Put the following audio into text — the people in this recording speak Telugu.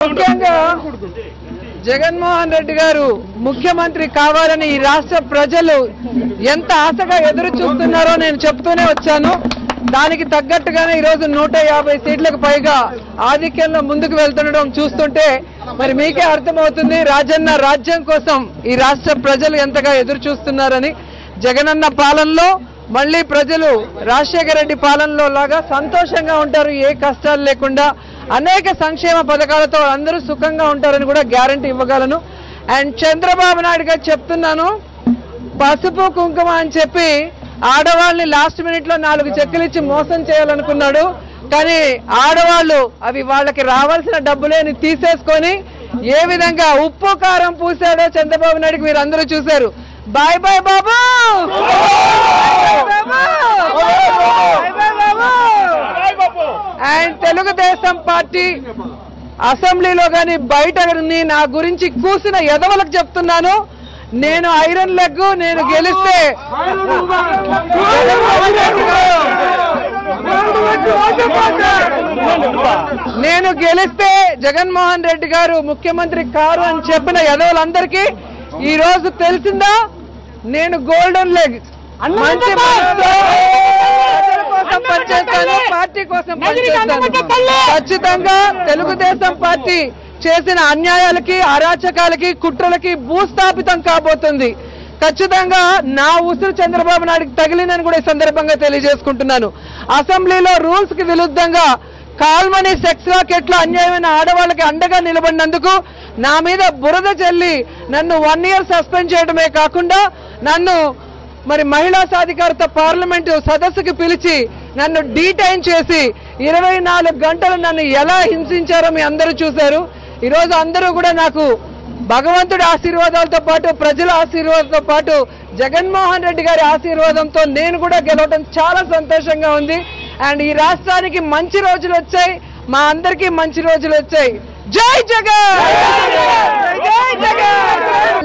ముఖ్యంగా జగన్మోహన్ రెడ్డి గారు ముఖ్యమంత్రి కావాలని ఈ రాష్ట్ర ప్రజలు ఎంత ఆశగా ఎదురు చూస్తున్నారో నేను చెప్తూనే వచ్చాను దానికి తగ్గట్టుగానే ఈరోజు నూట యాభై సీట్లకు పైగా ఆధిక్యంలో ముందుకు వెళ్తుండడం చూస్తుంటే మరి మీకే అర్థమవుతుంది రాజన్న రాజ్యం కోసం ఈ రాష్ట్ర ప్రజలు ఎంతగా ఎదురు చూస్తున్నారని జగనన్న పాలనలో మళ్ళీ ప్రజలు రాజశేఖర రెడ్డి పాలనలో లాగా సంతోషంగా ఉంటారు ఏ కష్టాలు లేకుండా అనేక సంక్షేమ పథకాలతో అందరూ సుఖంగా ఉంటారని కూడా గ్యారంటీ ఇవ్వగలను అండ్ చంద్రబాబు నాయుడు గారు చెప్తున్నాను పసుపు కుంకుమ అని చెప్పి ఆడవాళ్ళని లాస్ట్ మినిట్ లో నాలుగు చెక్కులు ఇచ్చి మోసం చేయాలనుకున్నాడు కానీ ఆడవాళ్ళు అవి వాళ్ళకి రావాల్సిన డబ్బులేని తీసేసుకొని ఏ విధంగా ఉప్పు కారం పూసాడో చంద్రబాబు నాయుడుకి మీరు అందరూ చూశారు bye bye Babu and Telugu Desam party అసెంబ్లీలో కానీ బయట గాని నా గురించి కూసిన ఎదవలకు చెప్తున్నాను నేను ఐరన్ లెగ్ నేను గెలిస్తే నేను గెలిస్తే జగన్మోహన్ రెడ్డి గారు ముఖ్యమంత్రి కారు అని చెప్పిన ఎదవలందరికీ ఈ రోజు తెలిసిందా నేను గోల్డెన్ లెగ్ మంచి మనసుతో ప్రజల కోసం పనిచేస్తాను పార్టీ కోసం పనిచేస్తాను ఖచ్చితంగా తెలుగుదేశం పార్టీ చేసిన అన్యాయాలకి అరాచకాలకి కుట్రలకి భూస్థాపితం కాబోతుంది ఖచ్చితంగా నా ఉసురు చంద్రబాబు నాయుడుకి తగిలిందని కూడా ఈ సందర్భంగా తెలియజేసుకుంటున్నాను అసెంబ్లీలో రూల్స్ కి విరుద్ధంగా కాల్మనీ సెక్స్ రాకెట్ లో అన్యాయమైన ఆడవాళ్ళకి అండగా నిలబడినందుకు నా మీద బురద చల్లి నన్ను వన్ ఇయర్ సస్పెండ్ చేయడమే కాకుండా నన్ను మరి మహిళా సాధికారత పార్లమెంటు సదస్సుకి పిలిచి నన్ను డీటైన్ చేసి ఇరవై నాలుగు గంటలు నన్ను ఎలా హింసించారో మీ అందరూ చూశారు ఈరోజు అందరూ కూడా నాకు భగవంతుడి ఆశీర్వాదాలతో పాటు ప్రజల ఆశీర్వాదంతో పాటు జగన్మోహన్ రెడ్డి గారి ఆశీర్వాదంతో నేను కూడా గెలవడం చాలా సంతోషంగా ఉంది అండ్ ఈ రాష్ట్రానికి మంచి రోజులు వచ్చాయి మా అందరికీ మంచి రోజులు వచ్చాయి జై జగన్ జై జగన్